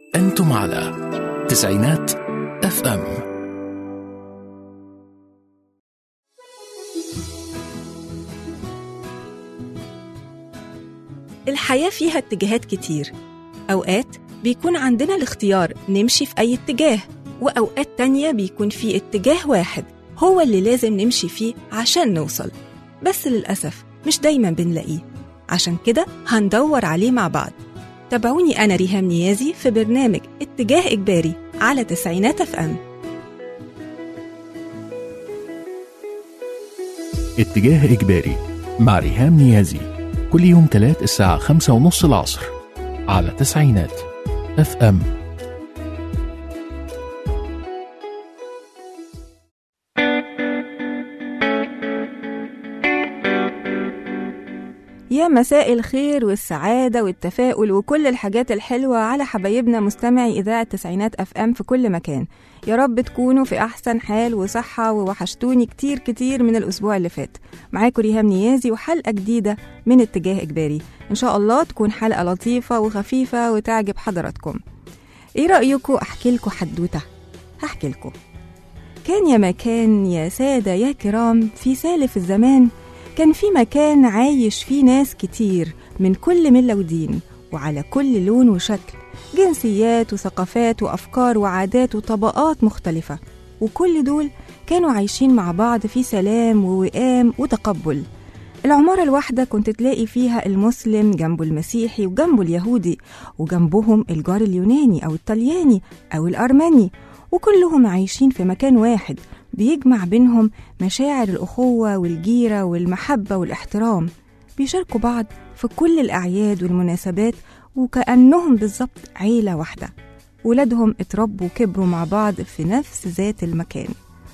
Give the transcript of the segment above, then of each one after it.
أنتم على تسعينات اف ام الحياة فيها اتجاهات كتير أوقات بيكون عندنا الاختيار نمشي في أي اتجاه وأوقات تانية بيكون في اتجاه واحد هو اللي لازم نمشي فيه عشان نوصل بس للأسف مش دايما بنلاقيه عشان كده هندور عليه مع بعض تابعوني أنا ريهام نيازي في برنامج اتجاه إجباري على تسعينات اف ام اتجاه إجباري مع ريهام نيازي كل يوم تلات الساعة خمسة ونص العصر على تسعينات اف ام يا مساء الخير والسعادة والتفاؤل وكل الحاجات الحلوة على حبايبنا مستمعي إذاعة تسعينات أف أم في كل مكان يا رب تكونوا في أحسن حال وصحة ووحشتوني كتير كتير من الأسبوع اللي فات معاكم ريهام نيازي وحلقة جديدة من اتجاه إجباري إن شاء الله تكون حلقة لطيفة وخفيفة وتعجب حضراتكم إيه رأيكم أحكي لكم حدوتة هحكي لكم كان يا مكان يا سادة يا كرام في سالف الزمان كان في مكان عايش فيه ناس كتير من كل ملة ودين وعلى كل لون وشكل جنسيات وثقافات وأفكار وعادات وطبقات مختلفة وكل دول كانوا عايشين مع بعض في سلام ووئام وتقبل العمارة الواحدة كنت تلاقي فيها المسلم جنبه المسيحي وجنبه اليهودي وجنبهم الجار اليوناني أو الطلياني أو الأرمني وكلهم عايشين في مكان واحد بيجمع بينهم مشاعر الأخوة والجيرة والمحبة والاحترام بيشاركوا بعض في كل الأعياد والمناسبات وكأنهم بالظبط عيلة واحدة ولادهم اتربوا وكبروا مع بعض في نفس ذات المكان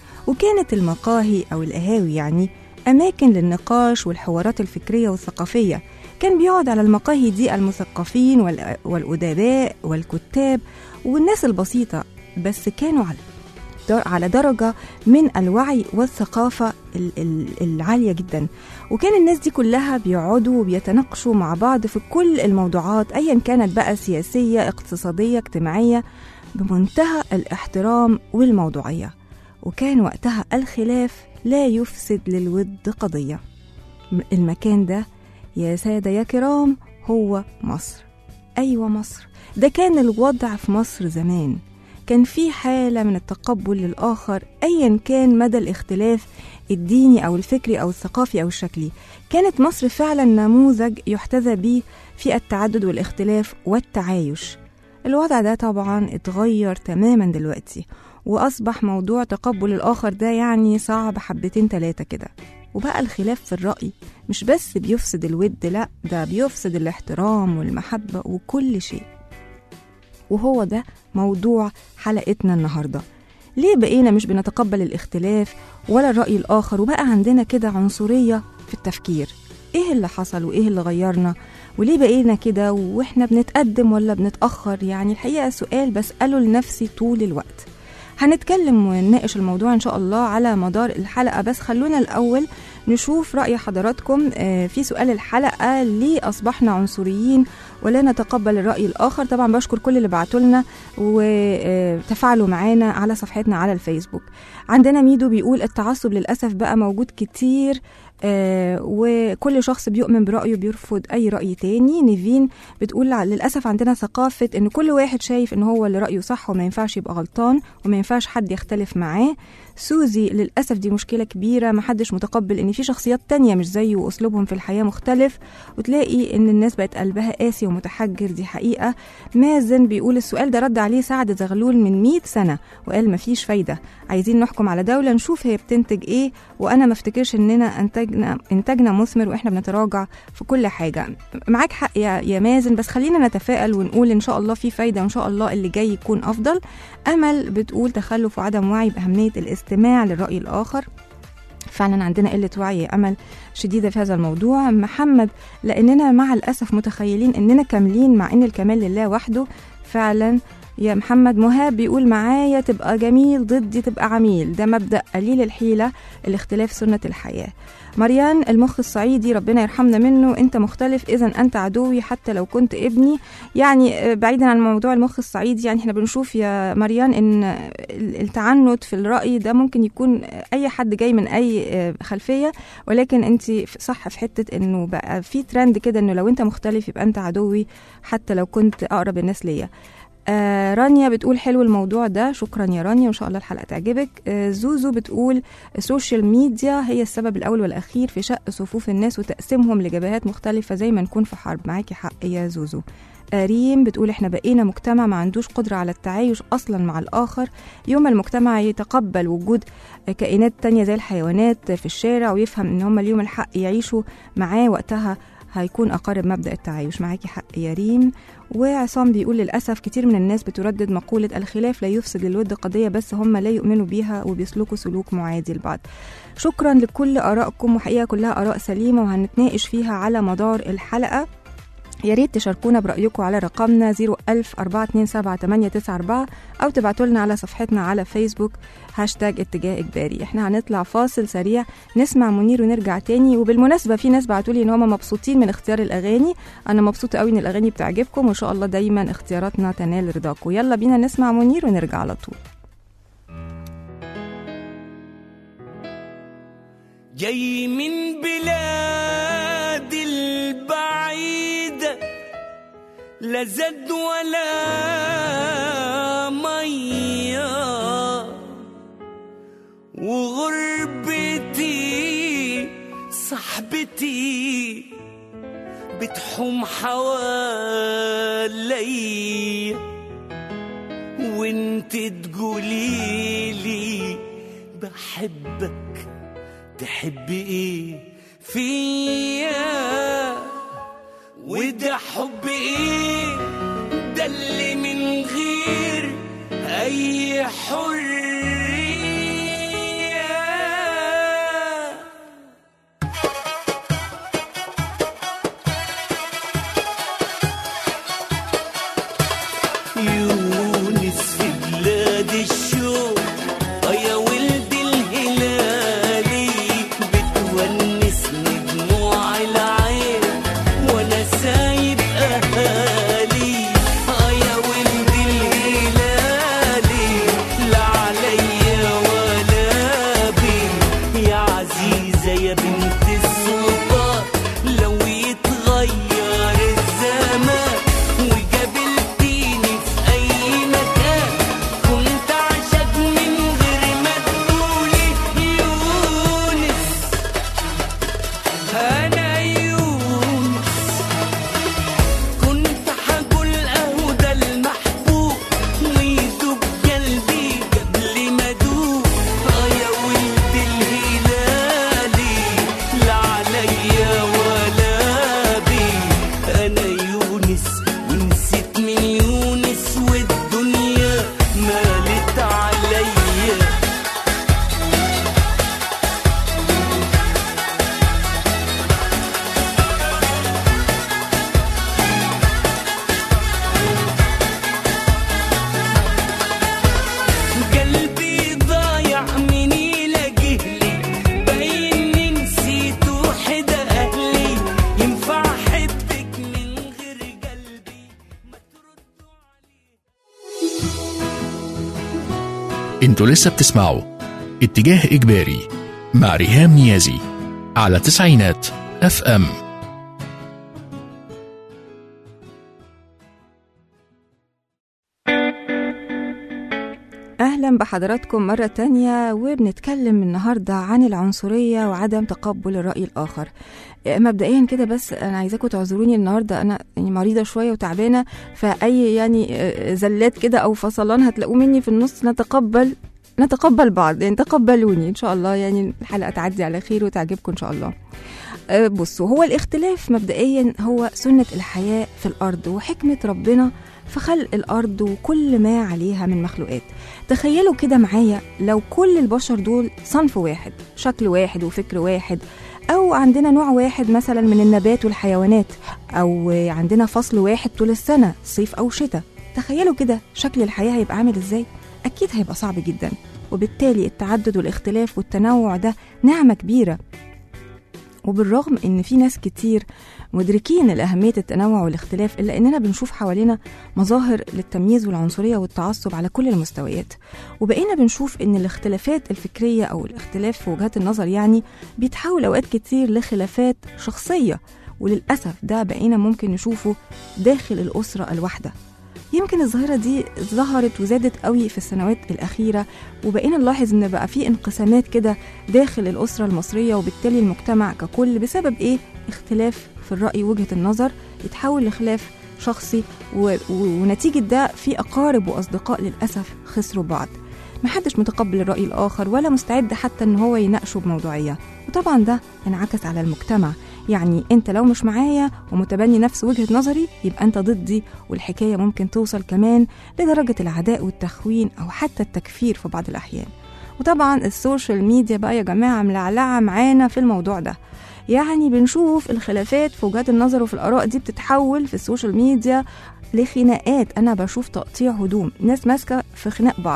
وكانت المقاهي أو القهاوي يعني أماكن للنقاش والحوارات الفكرية والثقافية كان بيقعد على المقاهي دي المثقفين وال- والأدباء والكتاب والناس البسيطة بس كانوا على در- على درجة من الوعي والثقافة ال- ال- العالية جدا وكان الناس دي كلها بيقعدوا وبيتناقشوا مع بعض في كل الموضوعات أيا كانت بقى سياسية اقتصادية اجتماعية بمنتهى الاحترام والموضوعية وكان وقتها الخلاف لا يفسد للود قضية م- المكان ده يا سادة يا كرام هو مصر أيوة مصر ده كان الوضع في مصر زمان كان في حالة من التقبل للآخر أيا كان مدى الاختلاف الديني أو الفكري أو الثقافي أو الشكلي كانت مصر فعلا نموذج يحتذى به في التعدد والاختلاف والتعايش الوضع ده طبعا اتغير تماما دلوقتي وأصبح موضوع تقبل الآخر ده يعني صعب حبتين تلاتة كده وبقى الخلاف في الرأي مش بس بيفسد الود لأ ده بيفسد الاحترام والمحبة وكل شيء وهو ده موضوع حلقتنا النهارده ليه بقينا مش بنتقبل الاختلاف ولا الرأي الآخر وبقى عندنا كده عنصرية في التفكير ايه اللي حصل وايه اللي غيرنا وليه بقينا كده واحنا بنتقدم ولا بنتأخر يعني الحقيقة سؤال بسأله لنفسي طول الوقت هنتكلم ونناقش الموضوع ان شاء الله على مدار الحلقة بس خلونا الأول نشوف رأي حضراتكم آه، في سؤال الحلقة ليه أصبحنا عنصريين ولا نتقبل الرأي الآخر طبعا بشكر كل اللي بعتوا لنا وتفاعلوا معانا على صفحتنا على الفيسبوك عندنا ميدو بيقول التعصب للأسف بقى موجود كتير آه، وكل شخص بيؤمن برأيه بيرفض أي رأي تاني نيفين بتقول للأسف عندنا ثقافة إن كل واحد شايف إن هو اللي رأيه صح وما ينفعش يبقى غلطان وما ينفعش حد يختلف معاه سوزي للأسف دي مشكلة كبيرة محدش متقبل إن في شخصيات تانية مش زيه وأسلوبهم في الحياة مختلف وتلاقي إن الناس بقت قلبها قاسي ومتحجر دي حقيقة مازن بيقول السؤال ده رد عليه سعد زغلول من 100 سنة وقال مفيش فايدة عايزين نحكم على دولة نشوف هي بتنتج إيه وأنا ما افتكرش إننا أنتجنا إنتاجنا مثمر وإحنا بنتراجع في كل حاجة معاك حق يا, يا مازن بس خلينا نتفائل ونقول إن شاء الله في فايدة وإن شاء الله اللي جاي يكون أفضل أمل بتقول تخلف وعدم وعي بأهمية الاستماع للرأي الآخر فعلا عندنا قلة وعي يا أمل شديدة في هذا الموضوع محمد لأننا مع الأسف متخيلين أننا كاملين مع أن الكمال لله وحده فعلا يا محمد مهاب بيقول معايا تبقى جميل ضدي تبقى عميل ده مبدأ قليل الحيلة الاختلاف سنة الحياة مريان المخ الصعيدي ربنا يرحمنا منه انت مختلف اذا انت عدوي حتى لو كنت ابني يعني آه، بعيدا عن موضوع المخ الصعيدي يعني احنا بنشوف يا مريان ان ال- التعنت في الرأي ده ممكن يكون اي حد جاي من اي آه، خلفية ولكن انت صح في حتة انه بقى في ترند كده انه لو انت مختلف يبقى انت عدوي حتى لو كنت اقرب الناس ليا آه رانيا بتقول حلو الموضوع ده شكرا يا رانيا وان شاء الله الحلقه تعجبك آه زوزو بتقول السوشيال ميديا هي السبب الاول والاخير في شق صفوف الناس وتقسيمهم لجبهات مختلفه زي ما نكون في حرب معاكي حق يا زوزو آه ريم بتقول احنا بقينا مجتمع ما عندوش قدرة على التعايش أصلا مع الآخر يوم ما المجتمع يتقبل وجود آه، كائنات تانية زي الحيوانات في الشارع ويفهم إن هم اليوم الحق يعيشوا معاه وقتها هيكون أقارب مبدأ التعايش معاكي حق يا ريم وعصام بيقول للأسف كتير من الناس بتردد مقولة الخلاف لا يفسد للود قضية بس هم لا يؤمنوا بيها وبيسلكوا سلوك معادي لبعض شكرا لكل آرائكم وحقيقة كلها آراء سليمة وهنتناقش فيها على مدار الحلقة يا ريت تشاركونا برأيكم على رقمنا 01000 427 أو تبعتوا لنا على صفحتنا على فيسبوك هاشتاج اتجاه إجباري احنا هنطلع فاصل سريع نسمع منير ونرجع تاني وبالمناسبة في ناس بعتوا لي ان هم مبسوطين من اختيار الأغاني أنا مبسوطة قوي ان الأغاني بتعجبكم وإن شاء الله دايما اختياراتنا تنال رضاكم يلا بينا نسمع منير ونرجع على طول جاي من بلاد البعيدة لا زاد ولا مية وغربتي صاحبتي بتحوم حوالي وانت تقوليلي بحبك تحبي ايه فيا وده حب ايه ده اللي من غير اي حريه يونس في بلاد الشوق آه يا ولد الهلالي بتونسني دموع العين وانا سايب اهالي آه يا ولد الهلالي لا عليا ولا بي يا عزيزة يا بنت السلطان لو يتغير الزمان وقابلتيني في اي مكان كنت عشق من غير ما تقولي يونس انا يونس كنت حقول اهو ده المحبوب ويدوب قلبي قبل ما ادوب اه يا ولد الهلالي لا عليا ولا بي انا يونس ونسيت من يونس والدنيا مالت عليا قلبي ضايع من يلاقيه لي باينني نسيت وحدة أهلي ينفع أحبك من غير قلبي ما تردوا عليه انتوا لسه بتسمعوا اتجاه إجباري مع ريهام نيازي على تسعينات اف ام أهلا بحضراتكم مرة تانية وبنتكلم النهاردة عن العنصرية وعدم تقبل الرأي الآخر مبدئيا كده بس أنا عايزاكم تعذروني النهاردة أنا يعني مريضة شوية وتعبانة فأي يعني آه، زلات كده أو فصلان هتلاقوه مني في النص نتقبل نتقبل بعض يعني تقبلوني إن شاء الله يعني الحلقة تعدي على خير وتعجبكم إن شاء الله آه، بصوا هو الاختلاف مبدئيا هو سنة الحياة في الأرض وحكمة ربنا في خلق الأرض وكل ما عليها من مخلوقات تخيلوا كده معايا لو كل البشر دول صنف واحد شكل واحد وفكر واحد أو عندنا نوع واحد مثلا من النبات والحيوانات أو عندنا فصل واحد طول السنة صيف أو شتاء تخيلوا كده شكل الحياة هيبقى عامل ازاي أكيد هيبقى صعب جدا وبالتالي التعدد والاختلاف والتنوع ده نعمة كبيرة وبالرغم ان في ناس كتير مدركين لأهمية التنوع والاختلاف إلا إننا بنشوف حوالينا مظاهر للتمييز والعنصرية والتعصب على كل المستويات وبقينا بنشوف إن الاختلافات الفكرية أو الاختلاف في وجهات النظر يعني بيتحول أوقات كتير لخلافات شخصية وللأسف ده بقينا ممكن نشوفه داخل الأسرة الواحدة يمكن الظاهرة دي ظهرت وزادت قوي في السنوات الأخيرة وبقينا نلاحظ إن بقى في انقسامات كده داخل الأسرة المصرية وبالتالي المجتمع ككل بسبب إيه؟ اختلاف في الرأي وجهة النظر يتحول لخلاف شخصي و... و... ونتيجة ده في أقارب وأصدقاء للأسف خسروا بعض محدش متقبل الرأي الآخر ولا مستعد حتى إن هو يناقشه بموضوعية وطبعا ده انعكس على المجتمع يعني انت لو مش معايا ومتبني نفس وجهة نظري يبقى انت ضدي والحكاية ممكن توصل كمان لدرجة العداء والتخوين او حتى التكفير في بعض الاحيان وطبعا السوشيال ميديا بقى يا جماعة ملعلعة معانا في الموضوع ده يعني بنشوف الخلافات في وجهات النظر وفي الآراء دي بتتحول في السوشيال ميديا لخناقات أنا بشوف تقطيع هدوم ناس ماسكة في خناق بعض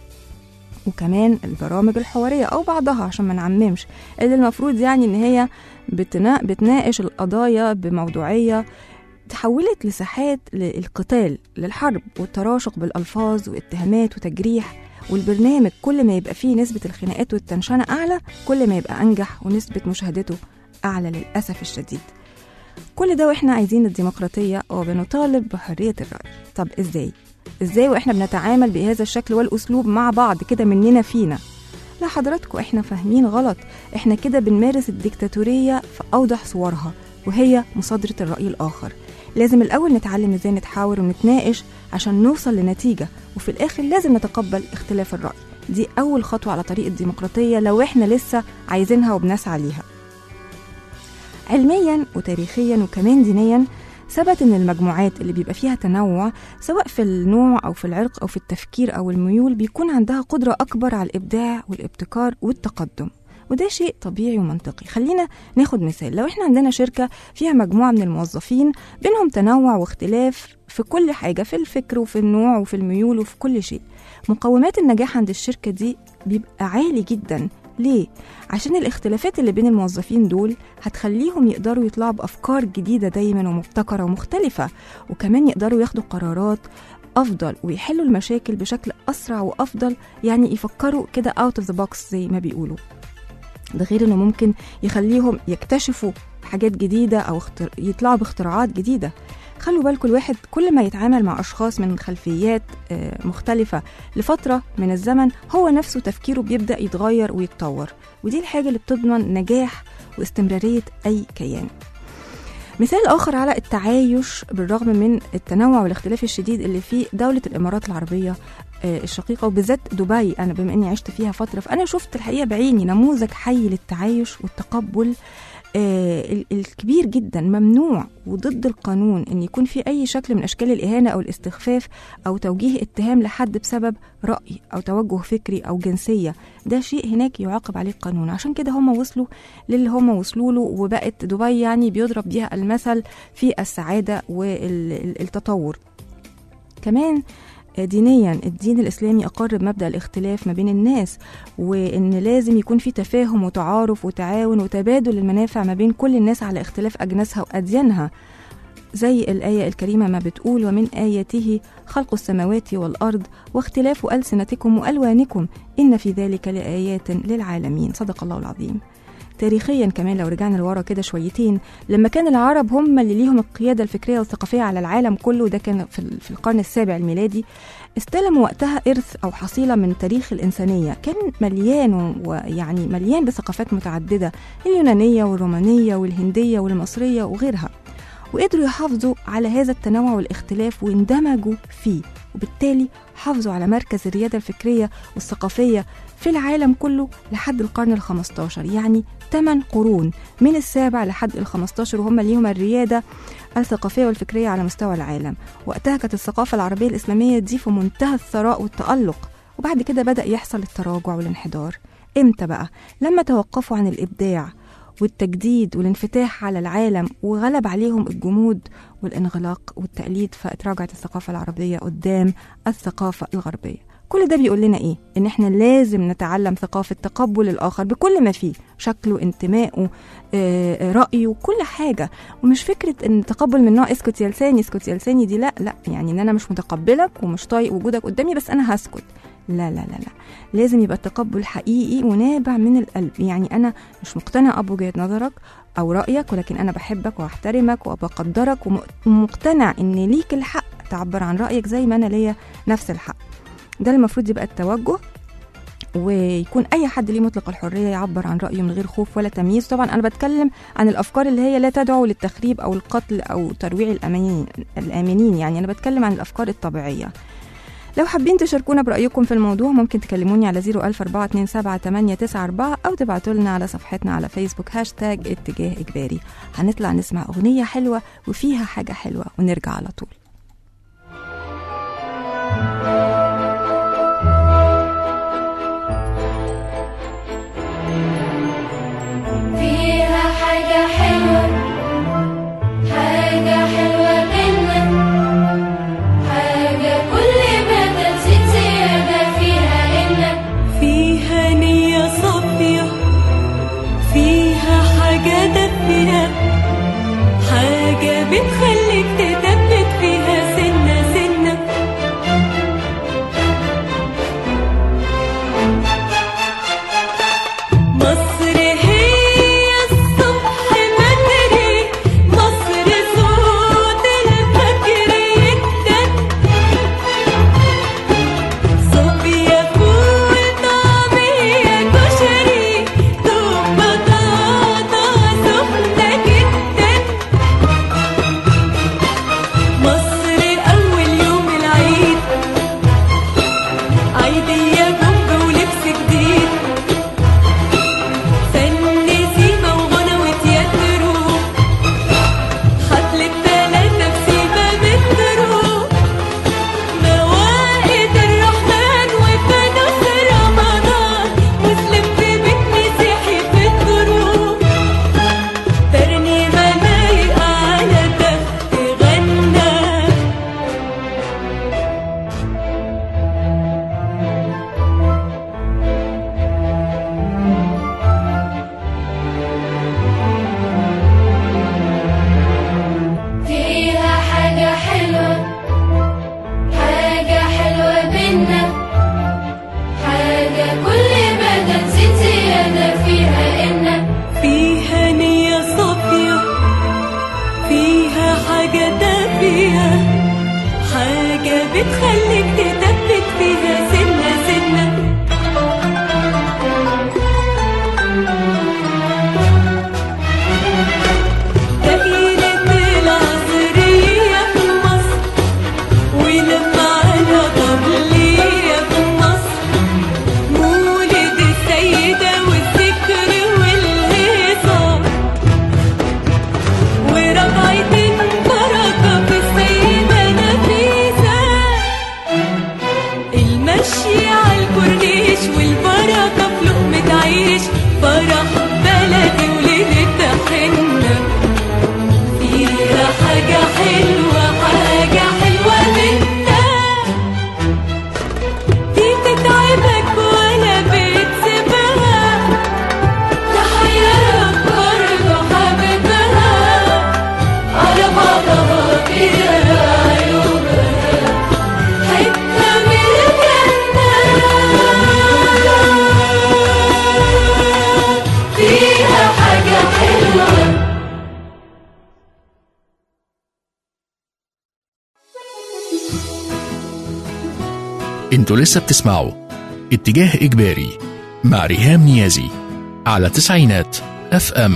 وكمان البرامج الحوارية أو بعضها عشان ما نعممش اللي المفروض يعني إن هي بتنا... بتناقش القضايا بموضوعية تحولت لساحات للقتال للحرب والتراشق بالألفاظ واتهامات وتجريح والبرنامج كل ما يبقى فيه نسبة الخناقات والتنشنة أعلى كل ما يبقى أنجح ونسبة مشاهدته أعلى للأسف الشديد كل ده وإحنا عايزين الديمقراطية وبنطالب بحرية الرأي طب إزاي؟ إزاي وإحنا بنتعامل بهذا الشكل والأسلوب مع بعض كده مننا فينا لا حضراتكم إحنا فاهمين غلط إحنا كده بنمارس الديكتاتورية في أوضح صورها وهي مصادرة الرأي الآخر لازم الأول نتعلم إزاي نتحاور ونتناقش عشان نوصل لنتيجة وفي الآخر لازم نتقبل اختلاف الرأي دي أول خطوة على طريق الديمقراطية لو إحنا لسه عايزينها وبنسعى ليها علميا وتاريخيا وكمان دينيا ثبت ان المجموعات اللي بيبقى فيها تنوع سواء في النوع او في العرق او في التفكير او الميول بيكون عندها قدره اكبر على الابداع والابتكار والتقدم وده شيء طبيعي ومنطقي خلينا ناخد مثال لو احنا عندنا شركة فيها مجموعة من الموظفين بينهم تنوع واختلاف في كل حاجة في الفكر وفي النوع وفي الميول وفي كل شيء مقومات النجاح عند الشركة دي بيبقى عالي جدا ليه؟ عشان الاختلافات اللي بين الموظفين دول هتخليهم يقدروا يطلعوا بأفكار جديدة دايما ومبتكرة ومختلفة وكمان يقدروا ياخدوا قرارات أفضل ويحلوا المشاكل بشكل أسرع وأفضل يعني يفكروا كده out of the box زي ما بيقولوا ده غير انه ممكن يخليهم يكتشفوا حاجات جديدة أو اختر... يطلعوا باختراعات جديدة خلوا بالكم الواحد كل ما يتعامل مع أشخاص من خلفيات آه، مختلفة لفترة من الزمن هو نفسه تفكيره بيبدأ يتغير ويتطور ودي الحاجة اللي بتضمن نجاح واستمرارية أي كيان مثال آخر على التعايش بالرغم من التنوع والاختلاف الشديد اللي فيه دولة الإمارات العربية آه، الشقيقة وبالذات دبي أنا بما إني عشت فيها فترة فأنا شفت الحقيقة بعيني نموذج حي للتعايش والتقبل آه، ال- الكبير جدا ممنوع وضد القانون ان يكون في اي شكل من اشكال الاهانه او الاستخفاف او توجيه اتهام لحد بسبب راي او توجه فكري او جنسيه ده شيء هناك يعاقب عليه القانون عشان كده هم وصلوا للي هم وصلوا له وبقت دبي يعني بيضرب بيها المثل في السعاده والتطور كمان دينيا الدين الإسلامي أقر بمبدأ الاختلاف ما بين الناس وإن لازم يكون في تفاهم وتعارف وتعاون وتبادل المنافع ما بين كل الناس على اختلاف أجناسها وأديانها زي الآية الكريمة ما بتقول ومن آياته خلق السماوات والأرض واختلاف ألسنتكم وألوانكم إن في ذلك لآيات للعالمين صدق الله العظيم تاريخيا كمان لو رجعنا لورا كده شويتين لما كان العرب هم اللي ليهم القياده الفكريه والثقافيه على العالم كله ده كان في ال- في القرن السابع الميلادي استلموا وقتها ارث او حصيله من تاريخ الانسانيه كان مليان و- ويعني مليان بثقافات متعدده اليونانيه والرومانيه والهنديه والمصريه وغيرها وقدروا يحافظوا على هذا التنوع والاختلاف واندمجوا فيه وبالتالي حافظوا على مركز الريادة الفكرية والثقافية في العالم كله لحد القرن الخمستاشر يعني 8 قرون من السابع لحد الخمستاشر وهم ليهم الريادة الثقافية والفكرية على مستوى العالم وقتها كانت الثقافة العربية الإسلامية دي في منتهى الثراء والتألق وبعد كده بدأ يحصل التراجع والانحدار امتى بقى؟ لما توقفوا عن الإبداع والتجديد والانفتاح على العالم وغلب عليهم الجمود والانغلاق والتقليد فاتراجعت الثقافة العربية قدام الثقافة الغربية كل ده بيقول لنا ايه ان احنا لازم نتعلم ثقافة تقبل الاخر بكل ما فيه شكله انتمائه آه، رأيه كل حاجة ومش فكرة ان تقبل من نوع اسكت يا لساني اسكت يا لساني دي لا لا يعني ان انا مش متقبلك ومش طايق وجودك قدامي بس انا هسكت لا لا لا لا لازم يبقى التقبل حقيقي ونابع من القلب يعني انا مش مقتنع بوجهة نظرك او رأيك ولكن انا بحبك واحترمك وبقدرك ومقتنع ان ليك الحق تعبر عن رأيك زي ما انا ليا نفس الحق ده المفروض يبقى التوجه ويكون اي حد ليه مطلق الحريه يعبر عن رايه من غير خوف ولا تمييز طبعا انا بتكلم عن الافكار اللي هي لا تدعو للتخريب او القتل او ترويع الامانين الامنين يعني انا بتكلم عن الافكار الطبيعيه لو حابين تشاركونا برأيكم في الموضوع ممكن تكلموني على 004278994 أو تبعتوا لنا على صفحتنا على فيسبوك هاشتاج اتجاه إجباري هنطلع نسمع أغنية حلوة وفيها حاجة حلوة ونرجع على طول فيها حاجة حلوة حاجة حلوة منا حاجة كل ما تزيد زيادة فيها إنك فيها نية صافية فيها حاجة دفية حاجة بتخليك تثبت فيها سنة سنة مصر هي الصبح بدري مصر صوت الفجر يدك صوفيا فول طعمية كشري دوب بطاطا سخنة جدا مصر أول يوم العيد عيدية بومب ولبس جديد فن سيما وغنى وتياترو حفلة تلاتة في سيما مترو موائد الرحمن وفانوس رمضان مسلم في بيت مسيحي في الدروب ترنيمة لايقة على ده تغنى فيها حاجة حلوة حاجة حلوة بينا حاجة كل ما تزيد زيادة فيها إنك فيها نية صافية فيها حاجة دافية حاجة بتخليك تثبت فيها سنة سنة دقيقة العصرية في مصر ولما على طبلية في مصر مولد السيدة والذكر والهيصة وربعتين بركة في السيدة نفيسة المشي على الكورنيش والبركة في لقمة عيش فرح بلدي وليلة حنة فيها حاجة حلوة حاجة حلوة منا دي تتعبك ولا بتسيبها تحيرك برضه حبيبها على بعضها كده عيوبها حتة من الجنة فيها حاجة حلوة انتوا لسه بتسمعوا اتجاه إجباري مع ريهام نيازي على تسعينات اف ام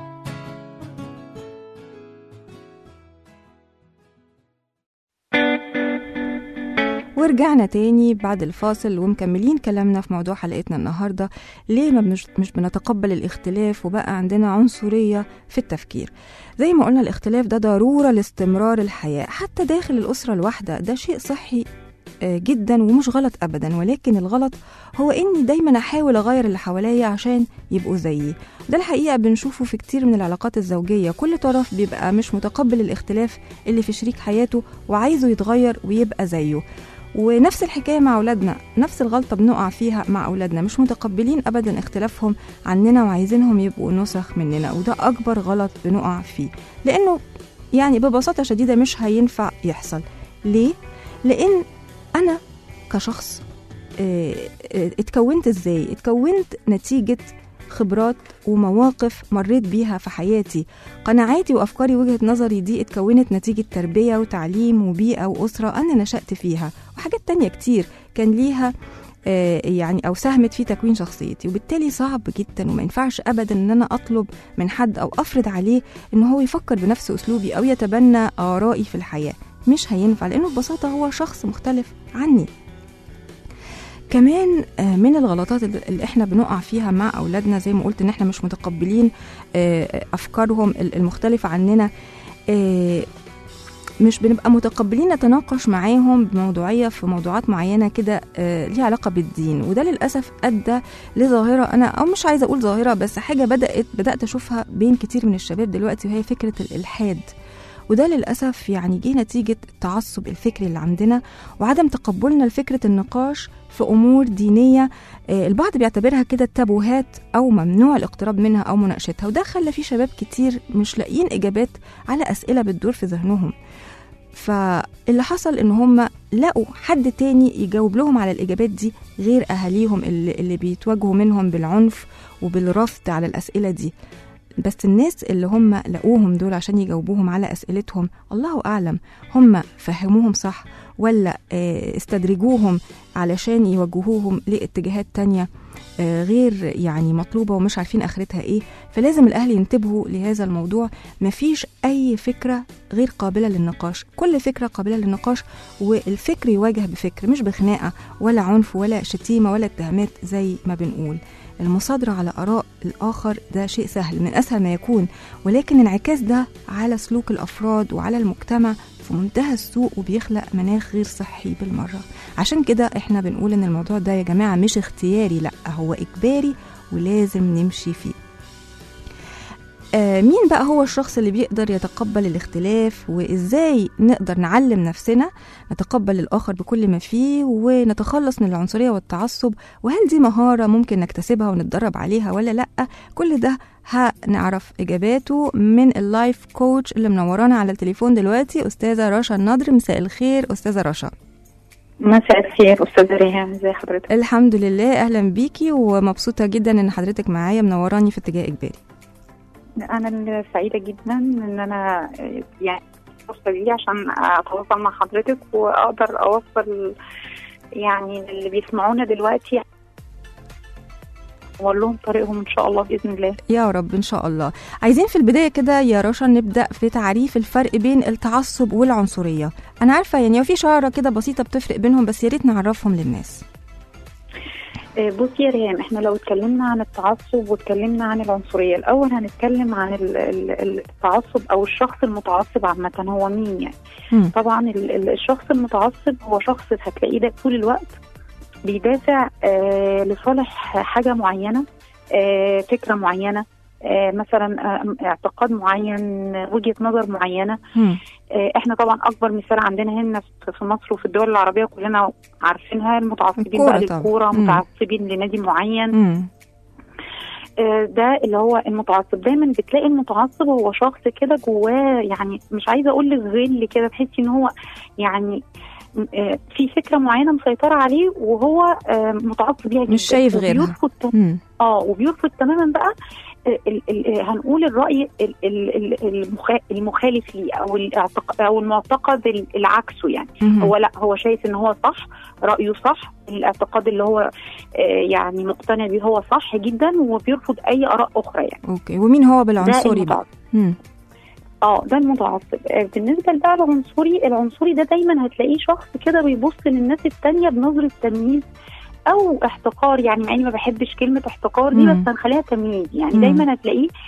ورجعنا تاني بعد الفاصل ومكملين كلامنا في موضوع حلقتنا النهارده ليه ما بنش مش بنتقبل الاختلاف وبقى عندنا عنصريه في التفكير زي ما قلنا الاختلاف ده ضروره لاستمرار الحياه حتى داخل الاسره الواحده ده شيء صحي آه، جدا ومش غلط ابدا ولكن الغلط هو اني دايما احاول اغير اللي حواليا عشان يبقوا زيي ده الحقيقه بنشوفه في كتير من العلاقات الزوجيه كل طرف بيبقى مش متقبل الاختلاف اللي في شريك حياته وعايزه يتغير ويبقى زيه ونفس الحكايه مع اولادنا نفس الغلطه بنقع فيها مع اولادنا مش متقبلين ابدا اختلافهم عننا وعايزينهم يبقوا نسخ مننا وده اكبر غلط بنقع فيه لانه يعني ببساطه شديده مش هينفع يحصل ليه لان انا كشخص آه، آه، اتكونت ازاي اتكونت نتيجه خبرات ومواقف مريت بيها في حياتي قناعاتي وافكاري وجهه نظري دي اتكونت نتيجه تربيه وتعليم وبيئه واسره انا نشات فيها وحاجات تانية كتير كان ليها آه، يعني او ساهمت في تكوين شخصيتي وبالتالي صعب جدا وما ينفعش ابدا ان انا اطلب من حد او افرض عليه ان هو يفكر بنفس اسلوبي او يتبنى ارائي في الحياه مش هينفع لانه ببساطه هو شخص مختلف عني كمان آه، من الغلطات اللي اللي احنا بنقع فيها مع اولادنا زي ما قلت ان احنا مش متقبلين آه، افكارهم ال- المختلفه عننا آه، مش بنبقى متقبلين نتناقش معاهم بموضوعيه في موضوعات معينه كده آه، ليها علاقه بالدين وده للاسف ادى لظاهره انا او مش عايزه اقول ظاهره بس حاجه بدات بدات اشوفها بين كتير من الشباب دلوقتي وهي فكره الالحاد وده للأسف يعني جه نتيجة التعصب الفكري اللي عندنا وعدم تقبلنا لفكرة النقاش في أمور دينية آه، البعض بيعتبرها كده تابوهات أو ممنوع الاقتراب منها أو مناقشتها وده خلى في شباب كتير مش لاقيين إجابات على أسئلة بتدور في ذهنهم فاللي حصل ان هم لقوا حد تاني يجاوب لهم على الاجابات دي غير اهاليهم اللي, اللي بيتواجهوا منهم بالعنف وبالرفض على الاسئله دي بس الناس اللي هم لقوهم دول عشان يجاوبوهم على اسئلتهم الله اعلم هم فهموهم صح ولا آه، استدرجوهم علشان يوجهوهم لاتجاهات تانية آه، غير يعني مطلوبة ومش عارفين آخرتها إيه فلازم الأهل ينتبهوا لهذا الموضوع مفيش أي فكرة غير قابلة للنقاش كل فكرة قابلة للنقاش والفكر يواجه بفكر مش بخناقة ولا عنف ولا شتيمة ولا اتهامات زي ما بنقول المصادرة على آراء الآخر ده شيء سهل من أسهل ما يكون ولكن انعكاس ده على سلوك الأفراد وعلى المجتمع في منتهى السوء وبيخلق مناخ غير صحي بالمرة عشان كده احنا بنقول ان الموضوع ده يا جماعة مش اختياري لا هو إجباري ولازم نمشي فيه آه مين بقى هو الشخص اللي بيقدر يتقبل الاختلاف وازاي نقدر نعلم نفسنا نتقبل الآخر بكل ما فيه ونتخلص من العنصرية والتعصب وهل دي مهارة ممكن نكتسبها ونتدرب عليها ولا لأ كل ده هنعرف إجاباته من اللايف كوتش اللي منورانا على التليفون دلوقتي أستاذة رشا النضر مساء الخير أستاذة رشا مساء الخير استاذه ريهام ازي حضرتك الحمد لله أهلا بيكي ومبسوطة جدا إن حضرتك معايا منوراني في اتجاه إجباري انا اللي سعيده جدا ان انا يعني الفرصه دي عشان اتواصل مع حضرتك واقدر اوصل يعني اللي بيسمعونا دلوقتي واقول لهم طريقهم ان شاء الله باذن الله يا رب إن شاء الله عايزين في البداية كده يا رشا نبدأ في تعريف الفرق بين التعصب والعنصرية أنا عارفة يعني وفي شعرة كده بسيطة بتفرق بينهم بس يا ريت نعرفهم للناس آه، بصي يا ريهام احنا لو اتكلمنا عن التعصب واتكلمنا عن العنصريه الاول هنتكلم عن ال- ال- التعصب او الشخص المتعصب عامه هو مين يعني مم. طبعا ال- ال- الشخص المتعصب هو شخص هتلاقيه ده طول الوقت بيدافع آه لصالح حاجه معينه آه فكره معينه آه مثلا آه اعتقاد معين وجهه نظر معينه مم. آه، احنا طبعا اكبر مثال عندنا هنا في- في مصر وفي الدول العربيه كلنا عارفينها المتعصبين الكورة بقى طبعا. للكوره مم. متعصبين لنادي معين مم. آه، ده اللي هو المتعصب دايما بتلاقي المتعصب هو شخص كده جواه يعني مش عايزه اقول الغل كده تحسي ان هو يعني آه، في فكره معينه مسيطره عليه وهو آه، متعصب ليها جدا مش شايف غيرها. وبيرفض تم- مم. اه وبيرفض تماما بقى ال ال هنقول الراي ال ال ال المخا- المخالف ليه او الاعتقاد او المعتقد ال- العكسه يعني مم. هو لا هو شايف ان هو صح رايه صح الاعتقاد اللي هو آه، يعني مقتنع بيه هو صح جدا وبيرفض اي اراء اخرى يعني اوكي ومين هو ده بالعنصري بقى المتعصب مم. اه ده المتعصب آه، بالنسبه بقى للعنصري العنصري ده دايما هتلاقيه شخص كده بيبص للناس التانية بنظره تمييز او احتقار يعني مع اني ما بحبش كلمه احتقار دي مم. بس هنخليها تمييز يعني مم. دايما هتلاقيه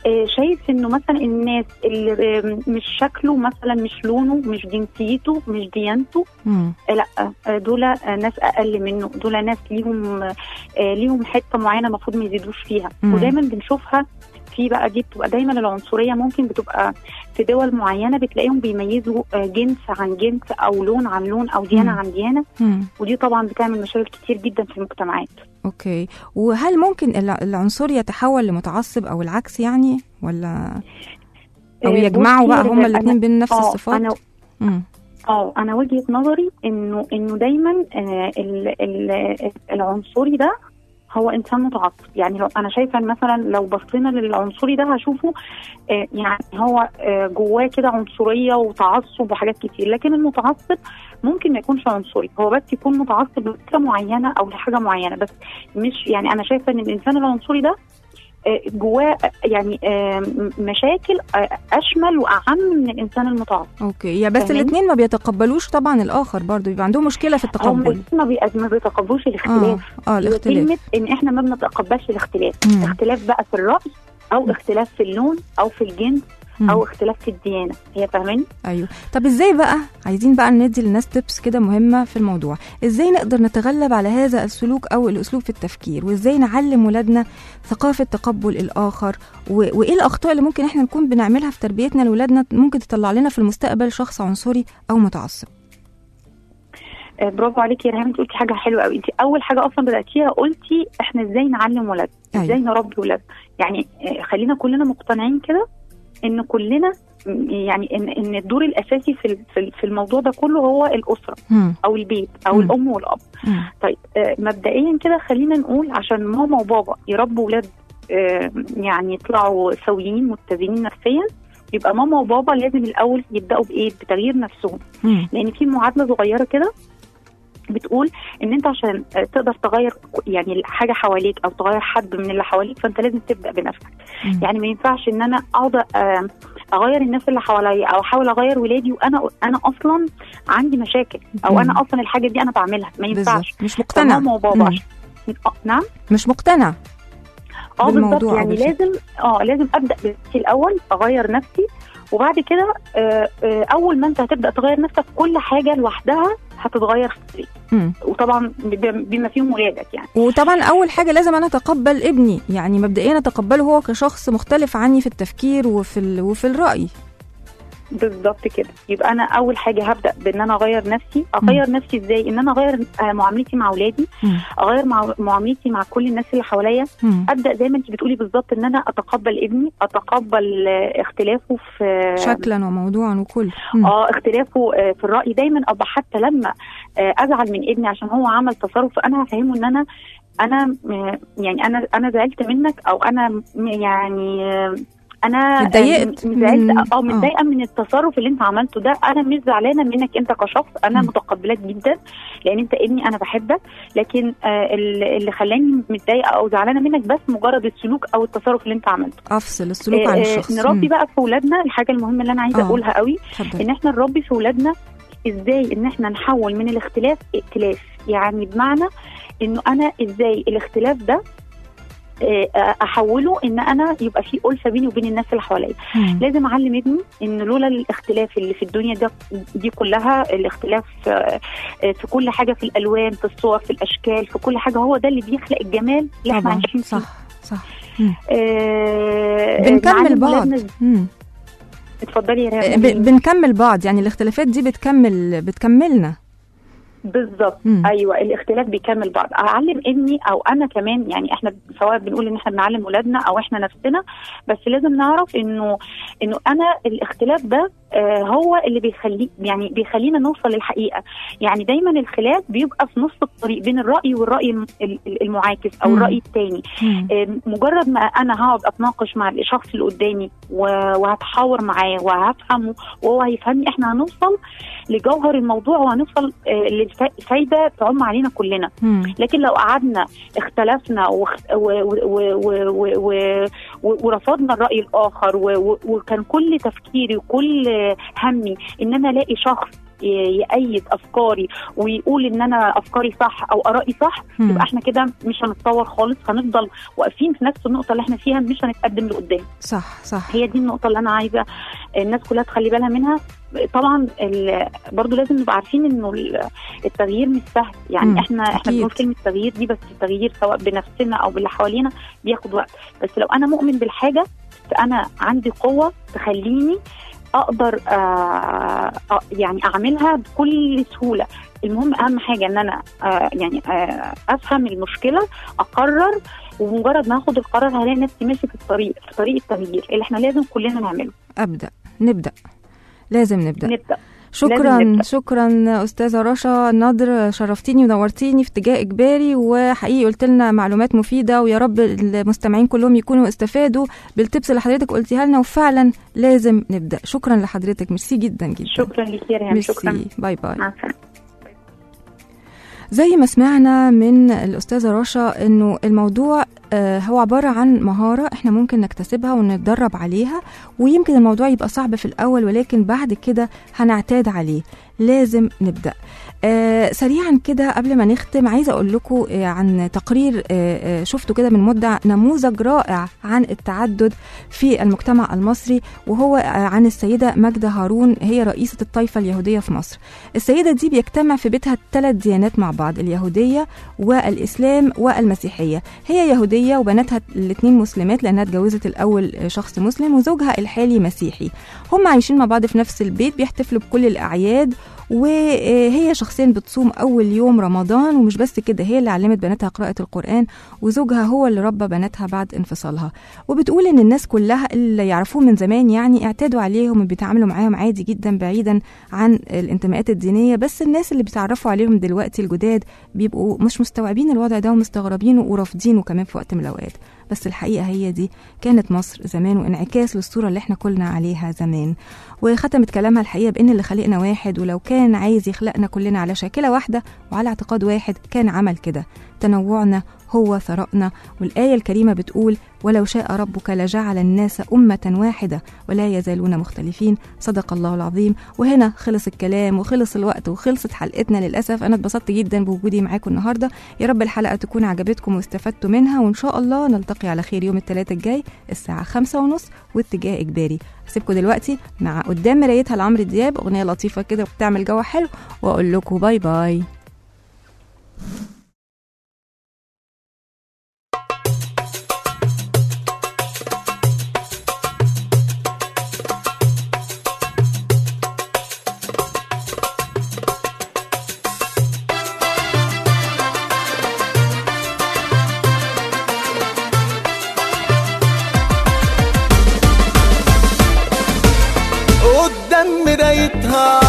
آه، شايف انه مثلا الناس اللي آه، مش شكله مثلا مش لونه مش جنسيته مش ديانته مم. آه، لا آه، دول آه، ناس اقل منه دول ناس ليهم آه، ليهم حته معينه المفروض ما يزيدوش فيها مم. ودايما بنشوفها في بقى دي بتبقى دايما العنصريه ممكن بتبقى في دول معينه بتلاقيهم بيميزوا آه، جنس عن جنس او لون عن لون او ديانه مم. عن ديانه مم. ودي طبعا بتعمل مشاكل كتير جدا في المجتمعات اوكي وهل ممكن الع- العنصر يتحول لمتعصب او العكس يعني ولا او آه، يجمعوا بصي بقى يا هما رجال، الاثنين أنا- بين نفس اه الصفات انا مم. اه انا وجهه نظري انه انه دايما آه ال- ال- العنصري ده هو انسان متعصب يعني لو انا شايفه إن مثلا لو بصينا للعنصري ده هشوفه آه يعني هو آه جواه كده عنصريه وتعصب وحاجات كتير لكن المتعصب ممكن ما يكونش عنصري هو بس يكون متعصب لفكره معينه او لحاجه معينه بس مش يعني انا شايفه ان الانسان العنصري ده آه، جواه يعني آه، م- مشاكل آه، اشمل واعم من الانسان المتعصب اوكي يا بس فاهماني؟ الاثنين ما بيتقبلوش طبعا الاخر برضو بيبقى عندهم مشكله في هم التقبل ما بي- ما بيتقبلوش اه الاختلاف اه هي الاختلاف كلمة ان احنا ما بنتقبلش الاختلاف مم. اختلاف بقى في الرأي او اختلاف في اللون او في الجنس مم. او اختلاف في الديانة هي فاهماني ايوه طب ازاي بقى عايزين بقى ندي للناس تبس كده مهمه في الموضوع ازاي نقدر نتغلب على هذا السلوك او الاسلوب في التفكير وازاي نعلم ولادنا ثقافه تقبل الاخر و... وايه الاخطاء اللي ممكن احنا نكون بنعملها في تربيتنا لاولادنا ممكن تطلع لنا في المستقبل شخص عنصري او متعصب آه برافو عليكي يا ريهام انت قلتي حاجة حلوة قوي انت اول حاجة اصلا بدأتيها قلتي احنا ازاي نعلم ولادنا أيوة. ازاي نربي ولادنا يعني آه خلينا كلنا مقتنعين كده ان كلنا م- يعني ان ان الدور الاساسي في ال- في ال- في الموضوع ده كله هو الاسره مم. او البيت او مم. الام والاب مم. طيب آه، مبدئيا كده خلينا نقول عشان ماما وبابا يربوا ولاد آه، يعني يطلعوا سويين متزنين نفسيا يبقى ماما وبابا لازم الاول يبداوا بايه بتغيير نفسهم مم. لان في معادله صغيره كده بتقول ان انت عشان آه، تقدر تغير يعني حاجه حواليك او تغير حد من اللي حواليك فانت لازم تبدا بنفسك مم. يعني ما ينفعش ان انا اقعد آه، اغير الناس اللي حواليا او احاول اغير ولادي وانا انا اصلا عندي مشاكل او مم. انا اصلا الحاجه دي انا بعملها ما ينفعش بالظبط مش مقتنع فماما وبابا مم. عشان آه، نعم مش مقتنع اه بالموضوع بالظبط يعني أول شيء. لازم اه لازم ابدا بنفسي الاول اغير نفسي وبعد كده آه آه اول ما انت هتبدا تغير نفسك كل حاجه لوحدها هتتغير في الطريق مم. وطبعا ب- بما فيهم ولادك يعني وطبعا اول حاجه لازم انا اتقبل ابني يعني مبدئيا اتقبله هو كشخص مختلف عني في التفكير وفي ال... وفي الراي بالظبط كده يبقى انا اول حاجه هبدا بان انا اغير نفسي اغير نفسي ازاي ان انا اغير آه معاملتي مع اولادي مم. اغير مع معاملتي مع كل الناس اللي حواليا مم. ابدا زي ما انت بتقولي بالظبط ان انا اتقبل ابني اتقبل آه، اختلافه في شكلا وموضوعا وكل مم. اه اختلافه آه، في الراي دايما ابقى حتى لما آه، ازعل من ابني عشان هو عمل تصرف انا هفهمه ان انا انا آه، يعني انا انا زعلت منك او انا م- يعني آه، انا آه، اتضايقت م- زعلت من- اه متضايقه من التصرف اللي انت عملته ده انا مش زعلانه منك انت كشخص انا مم. متقبلاك جدا لان انت ابني انا بحبك لكن آه، اللي اللي خلاني متضايقه او زعلانه منك بس مجرد السلوك او التصرف اللي انت عملته افصل السلوك عن آه، آه، الشخص نربي مم. بقى في اولادنا الحاجه المهمه اللي انا عايزه آه. اقولها قوي اتفضل ان احنا نربي في ولادنا ازاي ان احنا نحول من الاختلاف ائتلاف يعني بمعنى انه انا ازاي الاختلاف ده آه، احوله ان انا يبقى في الفه بيني وبين الناس اللي حواليا مم. لازم اعلم ابني ان لولا الاختلاف اللي في الدنيا ده دي كلها الاختلاف آه، آه، في كل حاجه في الالوان في الصور في الاشكال في كل حاجه هو ده اللي بيخلق الجمال اللي احنا طبعا عايشين فيه صح صح آه، بنكمل نعلم بعض ولادنا- مم. اتفضلي يا ب- ريهام بنكمل بعض يعني الاختلافات دي بتكمل بتكملنا بالظبط مم. ايوه الاختلاف بيكمل بعض اعلم ابني او انا كمان يعني احنا سواء بنقول ان احنا بنعلم ولادنا او احنا نفسنا بس لازم نعرف انه انه انا الاختلاف ده آه هو اللي بيخلي يعني بيخلينا نوصل للحقيقه يعني دايما الخلاف بيبقى في نص الطريق بين الراي والراي الم- ال- ال- المعاكس او مم. الراي الثاني مم. آه، مجرد ما انا هقعد اتناقش مع الشخص اللي قدامي و- وهتحاور معاه وهفهمه وهو هيفهمني احنا هنوصل لجوهر الموضوع وهنوصل آه، لفايده تعم علينا كلنا مم. لكن لو قعدنا اختلفنا وخ- و- و- و- و- و- و- و- ورفضنا الراي الاخر و- و- وكان كل تفكيري وكل همي ان انا الاقي شخص ي- يأيد افكاري ويقول ان انا افكاري صح او ارائي صح مم. يبقى احنا كده مش هنتطور خالص هنفضل واقفين في نفس النقطه اللي احنا فيها مش هنتقدم لقدام صح صح هي دي النقطه اللي انا عايزه الناس كلها تخلي بالها منها طبعا ال- برضو لازم نبقى عارفين انه ال- التغيير مش سهل يعني مم، احنا احنا أكيد. بنقول كلمه تغيير دي بس التغيير سواء بنفسنا او باللي حوالينا بياخد وقت بس لو انا مؤمن بالحاجه فانا عندي قوه تخليني اقدر آه آه يعني اعملها بكل سهوله المهم اهم حاجه ان انا آه يعني آه افهم المشكله اقرر ومجرد ما اخد القرار هلاقي نفسي ماشي في الطريق في طريق التغيير اللي احنا لازم كلنا نعمله ابدا نبدا لازم نبدا نبدا شكرا نبدأ. شكرا استاذه رشا نضر شرفتيني ونورتيني في اتجاه اجباري وحقيقي قلت لنا معلومات مفيده ويا رب المستمعين كلهم يكونوا استفادوا بالتبس اللي حضرتك قلتيها لنا وفعلا لازم نبدا شكرا لحضرتك ميرسي جدا جدا شكرا لك يا ريهام شكرا ميرسي باي باي مع السلامه زي ما سمعنا من الأستاذة رشا إنه الموضوع آه، هو عبارة عن مهارة إحنا ممكن نكتسبها ونتدرب عليها ويمكن الموضوع يبقى صعب في الأول ولكن بعد كده هنعتاد عليه لازم نبدأ آه سريعا كده قبل ما نختم عايزة أقول لكم آه عن تقرير آه آه شفته كده من مدة نموذج رائع عن التعدد في المجتمع المصري وهو آه عن السيدة ماجدة هارون هي رئيسة الطائفة اليهودية في مصر السيدة دي بيجتمع في بيتها ثلاث ديانات مع بعض اليهودية والإسلام والمسيحية هي يهودية وبناتها الاثنين مسلمات لأنها اتجوزت الأول شخص مسلم وزوجها الحالي مسيحي هم عايشين مع بعض في نفس البيت بيحتفلوا بكل الأعياد وهي شخصيا بتصوم أول يوم رمضان ومش بس كده هي اللي علمت بناتها قراءة القرآن وزوجها هو اللي ربى بناتها بعد انفصالها وبتقول إن الناس كلها اللي يعرفوه من زمان يعني اعتادوا عليهم وبيتعاملوا معاهم عادي جدا بعيدا عن الانتماءات الدينية بس الناس اللي بيتعرفوا عليهم دلوقتي الجداد بيبقوا مش مستوعبين الوضع ده ومستغربينه ورافضينه كمان في وقت من الأوقات بس الحقيقة هي دي كانت مصر زمان وانعكاس للصورة اللي احنا كلنا عليها زمان وختمت كلامها الحقيقة بأن اللي خلقنا واحد ولو كان عايز يخلقنا كلنا على شاكلة واحدة وعلى اعتقاد واحد كان عمل كده تنوعنا هو ثرائنا والآية الكريمة بتقول ولو شاء ربك لجعل الناس أمة واحدة ولا يزالون مختلفين صدق الله العظيم وهنا خلص الكلام وخلص الوقت وخلصت حلقتنا للأسف أنا اتبسطت جدا بوجودي معاكم النهاردة يا رب الحلقة تكون عجبتكم واستفدتوا منها وإن شاء الله نلتقي على خير يوم الثلاثاء الجاي الساعة خمسة ونص واتجاه إجباري هسيبكم دلوقتي مع قدام مرايتها لعمرو دياب أغنية لطيفة كده وبتعمل جو حلو وأقول لكم باي باي قدام مرايتها